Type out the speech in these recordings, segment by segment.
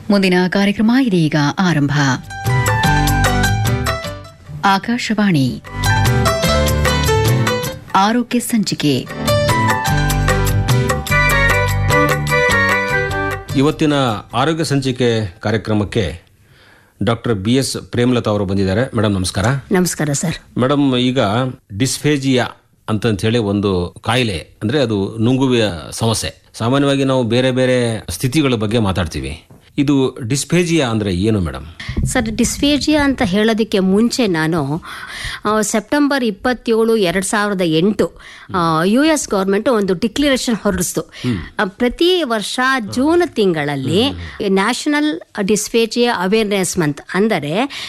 ಮುಂದಿನ ಕಾರ್ಯಕ್ರಮ ಇದೀಗ ಆರಂಭ ಆಕಾಶವಾಣಿ ಆರೋಗ್ಯ ಸಂಚಿಕೆ ಇವತ್ತಿನ ಆರೋಗ್ಯ ಸಂಚಿಕೆ ಕಾರ್ಯಕ್ರಮಕ್ಕೆ ಡಾಕ್ಟರ್ ಬಿ ಎಸ್ ಪ್ರೇಮಲತಾ ಅವರು ಬಂದಿದ್ದಾರೆ ಮೇಡಮ್ ನಮಸ್ಕಾರ ನಮಸ್ಕಾರ ಸರ್ ಮೇಡಮ್ ಈಗ ಡಿಸ್ಫೇಜಿಯಾ ಅಂತಂತ ಹೇಳಿ ಒಂದು ಕಾಯಿಲೆ ಅಂದ್ರೆ ಅದು ನುಂಗುವಿಯ ಸಮಸ್ಯೆ ಸಾಮಾನ್ಯವಾಗಿ ನಾವು ಬೇರೆ ಬೇರೆ ಸ್ಥಿತಿಗಳ ಬಗ್ಗೆ ಮಾತಾಡ್ತೀವಿ ಇದು ಡಿಸ್ಫೇಜಿಯಾ ಅಂದ್ರೆ ಏನು ಮೇಡಮ್ ಸರ್ ಡಿಸ್ಫೇಜಿಯಾ ಅಂತ ಹೇಳೋದಕ್ಕೆ ಮುಂಚೆ ನಾನು ಆ, ಸೆಪ್ಟೆಂಬರ್ ಇಪ್ಪತ್ತೇಳು ಎರಡು ಸಾವಿರದ ಎಂಟು ಯು ಎಸ್ ಗೌರ್ಮೆಂಟ್ ಒಂದು ಡಿಕ್ಲರೇಷನ್ ಹೊರಡಿಸ್ತು ಆ, ಪ್ರತಿ ವರ್ಷ ಜೂನ್ ತಿಂಗಳಲ್ಲಿ ನ್ಯಾಷನಲ್ ಡಿಸ್ಫೇಜಿಯಾ ಅವೇರ್ನೆಸ್ ಮಂತ್ ಅಂದರೆ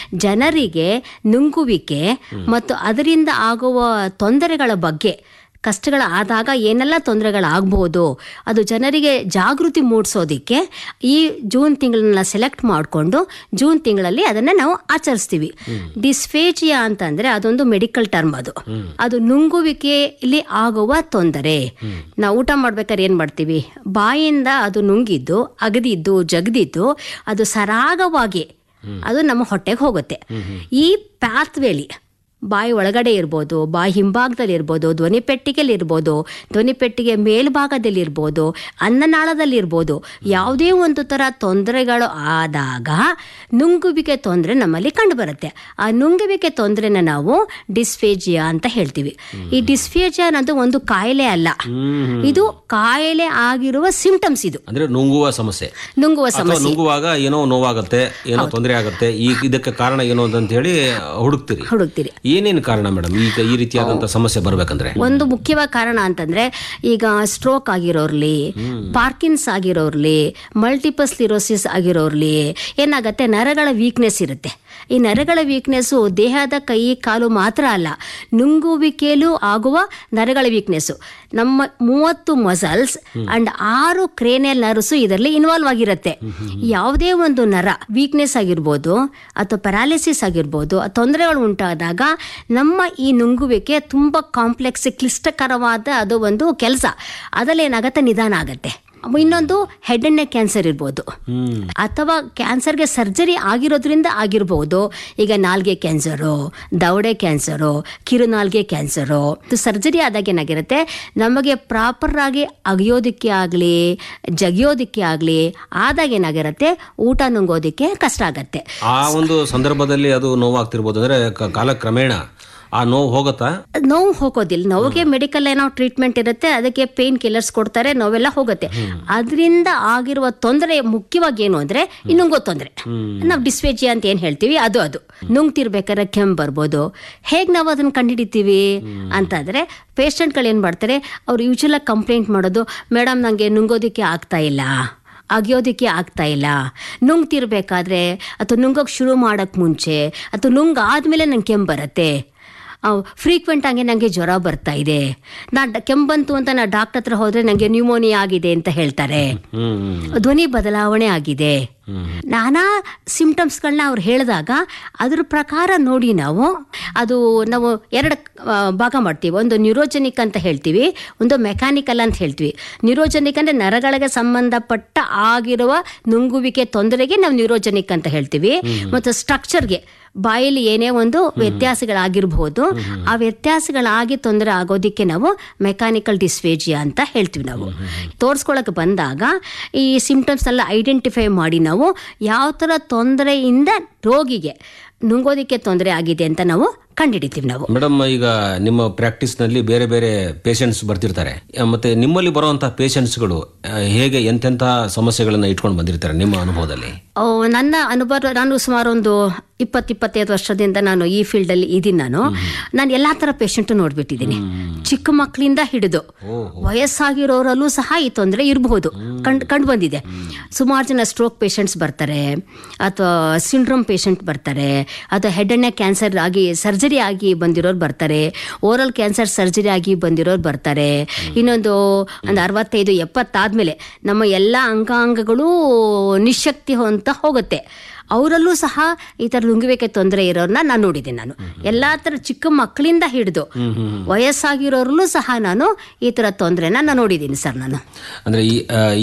ಜನರಿಗೆ ನುಂಗುವಿಕೆ ಮತ್ತು ಅದರಿಂದ ಆಗುವ ತೊಂದರೆಗಳ ಬಗ್ಗೆ ಕಷ್ಟಗಳ ಆದಾಗ ಏನೆಲ್ಲ ತೊಂದರೆಗಳಾಗ್ಬೋದು ಅದು ಜನರಿಗೆ ಜಾಗೃತಿ ಮೂಡಿಸೋದಿಕ್ಕೆ ಈ ಜೂನ್ ತಿಂಗಳನ್ನ ಸೆಲೆಕ್ಟ್ ಮಾಡಿಕೊಂಡು ಜೂನ್ ತಿಂಗಳಲ್ಲಿ ಅದನ್ನ ನಾವು ಆಚರಿಸ್ತೀವಿ ಡಿಸ್ಫೇಜಿಯಾ ಅಂತಂದ್ರೆ ಅದೊಂದು ಮೆಡಿಕಲ್ ಟರ್ಮ್ ಅದು ಅದು ನುಂಗುವಿಕೆಯಲ್ಲಿ ಆಗುವ ತೊಂದರೆ ನಾವು ಊಟ ಮಾಡ್ಬೇಕಾದ್ರೆ ಏನ್ ಮಾಡ್ತೀವಿ ಬಾಯಿಂದ ಅದು ನುಂಗಿದ್ದು ಅಗದಿದ್ದು ಜಗದಿದ್ದು ಅದು ಸರಾಗವಾಗಿ ಅದು ನಮ್ಮ ಹೊಟ್ಟೆಗೆ ಹೋಗುತ್ತೆ ಈ ಪ್ಯಾತ್ವೇಲಿ ಬಾಯಿ ಒಳಗಡೆ ಇರ್ಬೋದು ಬಾಯಿ ಹಿಂಭಾಗದಲ್ಲಿ ಇರ್ಬೋದು ಧ್ವನಿ ಪೆಟ್ಟಿಗೆಯಲ್ಲಿ ಇರ್ಬೋದು ಧ್ವನಿ ಪೆಟ್ಟಿಗೆ ಮೇಲ್ಭಾಗದಲ್ಲಿ ಇರ್ಬೋದು ಅನ್ನನಾಳದಲ್ಲಿ ಇರ್ಬೋದು ಯಾವುದೇ ಒಂದು ಥರ ತೊಂದರೆಗಳು ಆದಾಗ ನುಂಗುವಿಕೆ ತೊಂದರೆ ನಮ್ಮಲ್ಲಿ ಕಂಡುಬರುತ್ತೆ ಆ ನುಂಗುವಿಕೆ ತೊಂದರೆನ ನಾವು ಡಿಸ್ಫೇಜಿಯಾ ಅಂತ ಹೇಳ್ತೀವಿ ಈ ಡಿಸ್ಫೇಜಿಯಾ ಅನ್ನೋದು ಒಂದು ಕಾಯಿಲೆ ಅಲ್ಲ ಇದು ಕಾಯಿಲೆ ಆಗಿರುವ ಸಿಂಟಮ್ಸ್ ಇದು ಅಂದ್ರೆ ನುಂಗುವ ಸಮಸ್ಯೆ ನುಂಗುವ ಅಥವಾ ಸಮಸ್ಯೆ ನುಂಗುವಾಗ ಏನೋ ನೋವಾಗತ್ತೆ ಏನೋ ತೊಂದರೆ ಆಗತ್ತೆ ಈ ಇದಕ್ಕೆ ಕಾರಣ ಏನು ಅಂತ ಹೇಳಿ ಹುಡುಕ್ತೀರಿ ಹುಡುಕ್ತೀರಿ ಏನೇನು ಕಾರಣ ಮೇಡಮ್ ಈಗ ಈ ರೀತಿಯಾದಂತ ಸಮಸ್ಯೆ ಬರ್ಬೇಕಂದ್ರೆ ಒಂದು ಮುಖ್ಯವಾದ ಕಾರಣ ಅಂತಂದ್ರೆ ಈಗ ಸ್ಟ್ರೋಕ್ ಆಗಿರೋರ್ಲಿ ಪಾರ್ಕಿನ್ಸ್ ಆಗಿರೋರ್ಲಿ ಮಲ್ಟಿಪಲ್ ಸ್ಲಿರೋಸಿಸ್ ಆಗಿರೋರ್ಲಿ ಏನಾಗತ್ತೆ ನರಗಳ ವೀಕ್ನೆಸ್ ಇರುತ್ತೆ ಈ ನರಗಳ ವೀಕ್ನೆಸ್ಸು ದೇಹದ ಕೈ ಕಾಲು ಮಾತ್ರ ಅಲ್ಲ ನುಂಗುವಿಕೆಯಲ್ಲೂ ಆಗುವ ನರಗಳ ವೀಕ್ನೆಸ್ಸು ನಮ್ಮ ಮೂವತ್ತು ಮಸಲ್ಸ್ ಅಂಡ್ ಆರು ಕ್ರೇನಿಯಲ್ ನರ್ವ್ಸ್ ಇದರಲ್ಲಿ ಇನ್ವಾಲ್ವ್ ಆಗಿರುತ್ತೆ ಯಾವುದೇ ಒಂದು ನರ ವೀಕ್ನೆಸ್ ಆಗಿರ್ಬೋದು ಅಥವಾ ಪ್ಯಾರಾಲಿಸಿಸ್ ಆಗಿರ್ಬೋದು ಆ ತೊಂದರೆಗಳು ಉಂಟಾದಾಗ ನಮ್ಮ ಈ ನುಂಗುವಿಕೆ ತುಂಬ ಕಾಂಪ್ಲೆಕ್ಸ್ ಕ್ಲಿಷ್ಟಕರವಾದ ಅದು ಒಂದು ಕೆಲಸ ಅದರಲ್ಲಿ ಏನಾಗತ್ತೆ ನಿಧಾನ ಆಗತ್ತೆ ಇನ್ನೊಂದು ಹೆಡ್ ಅಂಡ್ ನೆಕ್ ಕ್ಯಾನ್ಸರ್ ಇರ್ಬೋದು ಅಥವಾ ಕ್ಯಾನ್ಸರ್ಗೆ ಸರ್ಜರಿ ಆಗಿರೋದ್ರಿಂದ ಆಗಿರ್ಬೋದು ಈಗ ನಾಲ್ಗೆ ಕ್ಯಾನ್ಸರು ದವಡೆ ಕ್ಯಾನ್ಸರು ಕಿರುನಾಲ್ಗೆ ಕ್ಯಾನ್ಸರು ಸರ್ಜರಿ ಆದಾಗ ಏನಾಗಿರುತ್ತೆ ನಮಗೆ ಪ್ರಾಪರ್ ಆಗಿ ಅಗಿಯೋದಕ್ಕೆ ಆಗಲಿ ಜಗಿಯೋದಕ್ಕೆ ಆಗಲಿ ಆದಾಗ ಏನಾಗಿರುತ್ತೆ ಊಟ ನುಂಗೋದಕ್ಕೆ ಕಷ್ಟ ಆಗತ್ತೆ ಆ ಒಂದು ಸಂದರ್ಭದಲ್ಲಿ ಅದು ನೋವಾಗ್ತಿರ್ಬೋದು ಅಂದ್ರೆ ಕ- ಕಾಲಕ್ರಮೇಣ ಆ ನೋವು ಹೋಗತ್ತಾ ನೋವು ಹೋಗೋದಿಲ್ಲ ನೋವಿಗೆ ಮೆಡಿಕಲ್ ಏನೋ ಟ್ರೀಟ್ಮೆಂಟ್ ಇರುತ್ತೆ ಅದಕ್ಕೆ ಪೇನ್ ಕಿಲ್ಲರ್ಸ್ ಕೊಡ್ತಾರೆ ನೋವೆಲ್ಲ ಹೋಗುತ್ತೆ ಅದರಿಂದ ಆಗಿರುವ ತೊಂದರೆ ಮುಖ್ಯವಾಗಿ ಏನು ಅಂದ್ರೆ ಈ ನುಂಗೋ ತೊಂದರೆ ನಾವು ಡಿಸ್ಫೇಜಿಯಾ ಅಂತ ಏನ್ ಹೇಳ್ತೀವಿ ಅದು ಅದು ನುಂಗ್ತಿರ್ಬೇಕಾದ್ರೆ ಕೆಮ್ಮು ಬರ್ಬೋದು ಹೇಗೆ ನಾವು ಅದನ್ನ ಕಂಡುಹಿಡಿತೀವಿ ಅಂತಂದ್ರೆ ಪೇಷಂಟ್ಗಳು ಏನ್ ಮಾಡ್ತಾರೆ ಅವ್ರು ಯೂಶುವಲ್ ಕಂಪ್ಲೇಂಟ್ ಮಾಡೋದು ಮೇಡಮ್ ನಂಗೆ ನುಂಗೋದಿಕ್ಕೆ ಆಗ್ತಾ ಇಲ್ಲ ಅಗಿಯೋದಕ್ಕೆ ಆಗ್ತಾ ಇಲ್ಲ ನುಂಗ್ತಿರ್ಬೇಕಾದ್ರೆ ಅಥವಾ ನುಂಗೋಕೆ ಶುರು ಮಾಡೋಕ್ಕೆ ಮುಂಚೆ ಅಥವಾ ನುಂಗ್ ಆದಮೇಲೆ ನಂಗೆ ಕೆಮ್ಮು ಬರುತ್ತೆ ಫ್ರೀಕ್ವೆಂಟ್ ಆಗಿ ನನಗೆ ಜ್ವರ ಬರ್ತಾ ಇದೆ ನಾನು ಕೆಮ್ಮು ಬಂತು ಅಂತ ನಾ ಡಾಕ್ಟರ್ ಹತ್ರ ಹೋದ್ರೆ ನನಗೆ ನ್ಯೂಮೋನಿಯಾ ಆಗಿದೆ ಅಂತ ಹೇಳ್ತಾರೆ ಹ್ಮ್ ಹ್ಮ್ ಧ್ವನಿ ಬದಲಾವಣೆ ಆಗಿದೆ ನಾನಾ ಸಿಂಪ್ಟಮ್ಸ್ಗಳನ್ನ ಅವ್ರು ಹೇಳಿದಾಗ ಅದ್ರ ಪ್ರಕಾರ ನೋಡಿ ನಾವು ಅದು ನಾವು ಎರಡು ಆ, ಭಾಗ ಮಾಡ್ತೀವಿ ಒಂದು ನ್ಯೂರೋಜೆನಿಕ್ ಅಂತ ಹೇಳ್ತೀವಿ ಒಂದು ಮೆಕ್ಯಾನಿಕಲ್ ಅಂತ ಹೇಳ್ತೀವಿ ನ್ಯೂರೋಜೆನಿಕ್ ಅಂದರೆ ನರಗಳಿಗೆ ಸಂಬಂಧಪಟ್ಟ ಆಗಿರುವ ನುಂಗುವಿಕೆ ತೊಂದರೆಗೆ ನಾವು ನ್ಯೂರೋಜೆನಿಕ್ ಅಂತ ಹೇಳ್ತೀವಿ ಮತ್ತು ಸ್ಟ್ರಕ್ಚರ್ಗೆ ಬಾಯಲ್ಲಿ ಏನೇ ಒಂದು ವ್ಯತ್ಯಾಸಗಳಾಗಿರ್ಬೋದು ಆ ವ್ಯತ್ಯಾಸಗಳಾಗಿ ತೊಂದರೆ ಆಗೋದಿಕ್ಕೆ ನಾವು ಮೆಕ್ಯಾನಿಕಲ್ ಡಿಸ್ಫೇಜಿಯಾ ಅಂತ ಹೇಳ್ತೀವಿ ನಾವು ತೋರಿಸ್ಕೊಳಕ್ಕೆ ಬಂದಾಗ ಈ ಸಿಂಪ್ಟಮ್ಸ್ ಎಲ್ಲ ಐಡೆಂಟಿಫೈ ಮಾಡಿ ನಾವು ಯಾವ ಥರ ತೊಂದರೆಯಿಂದ ರೋಗಿಗೆ ನುಂಗೋದಿಕ್ಕೆ ತೊಂದರೆ ಆಗಿದೆ ಅಂತ ನಾವು ಕಂಡುಹಿಡಿತೀವಿ ನಾವು ಮೇಡಮ್ ಈಗ ನಿಮ್ಮ ಪ್ರಾಕ್ಟೀಸ್ ನಲ್ಲಿ ಬೇರೆ ಬೇರೆ ಪೇಷಂಟ್ಸ್ ಬರ್ತಿರ್ತಾರೆ ಆ, ಮತ್ತೆ ನಿಮ್ಮಲ್ಲಿ ಬರುವಂತಹ ಪೇಷಂಟ್ಸ್ಗಳು ಹೇಗೆ ಎಂತೆಂಥ ಸಮಸ್ಯೆಗಳನ್ನ ಇಟ್ಕೊಂಡು ಬಂದಿರ್ತಾರೆ ನಿಮ್ಮ ಅನುಭವದಲ್ಲಿ ಓ, ನನ್ನ ಅನುಭವ ನಾನು ಸುಮಾರು ಒಂದು ಇಪ್ಪತ್ತು ಇಪ್ಪತ್ತೈದು ವರ್ಷದಿಂದ ನಾನು ಈ ಫೀಲ್ಡಲ್ಲಿ ಇದ್ದೀನಿ ನಾನು ನಾನು ಎಲ್ಲಾ ಥರ ಪೇಷಂಟ್ ನೋಡ್ಬಿಟ್ಟಿದ್ದೀನಿ ಚಿಕ್ಕ ಮಕ್ಕಳಿಂದ ಹಿಡಿದು ವಯಸ್ಸಾಗಿರೋರಲ್ಲೂ ಸಹ ಈ ತೊಂದರೆ ಇರಬಹುದು ಕಂಡು ಕಂಡು ಬಂದಿದೆ ಸುಮಾರು ಜನ ಸ್ಟ್ರೋಕ್ ಪೇಷಂಟ್ಸ್ ಬರ್ತಾರೆ ಅಥವಾ ಸಿಂಡ್ರೋಮ್ ಪೇಷಂಟ್ ಬರ್ತಾರೆ ಅಥವಾ ಹೆಡ್ ಅಂಡ್ ನೆಕ್ ಕ್ಯಾನ್ಸರ್ ಆಗಿ ಸರ್ಜರಿ ಆಗಿ ಬಂದಿರೋರು ಬರ್ತಾರೆ ಓರಲ್ ಕ್ಯಾನ್ಸರ್ ಸರ್ಜರಿ ಆಗಿ ಬಂದಿರೋರು ಬರ್ತಾರೆ ಇನ್ನೊಂದು ಒಂದು ಅರವತ್ತೈದು ಎಪ್ಪತ್ತಾದ್ಮೇಲೆ ನಮ್ಮ ಎಲ್ಲ ಅಂಗಾಂಗಗಳು ನಿಶಕ್ತಿ ಅಂತ ಹೋಗುತ್ತೆ ಅವರಲ್ಲೂ ಸಹ ಈ ಥರ ನುಂಗುವಿಕೆ ತೊಂದರೆ ಇರೋರನ್ನ ನಾನು ನೋಡಿದ್ದೀನಿ ನಾನು ಎಲ್ಲಾ ಥರ ಚಿಕ್ಕ ಮಕ್ಕಳಿಂದ ಹಿಡಿದು ವಯಸ್ಸಾಗಿರೋರಲ್ಲೂ ಸಹ ನಾನು ಈ ಥರ ತೊಂದರೆನ ನಾನು ನೋಡಿದ್ದೀನಿ ಸರ್ ನಾನು ಅಂದ್ರೆ ಈ ಆ,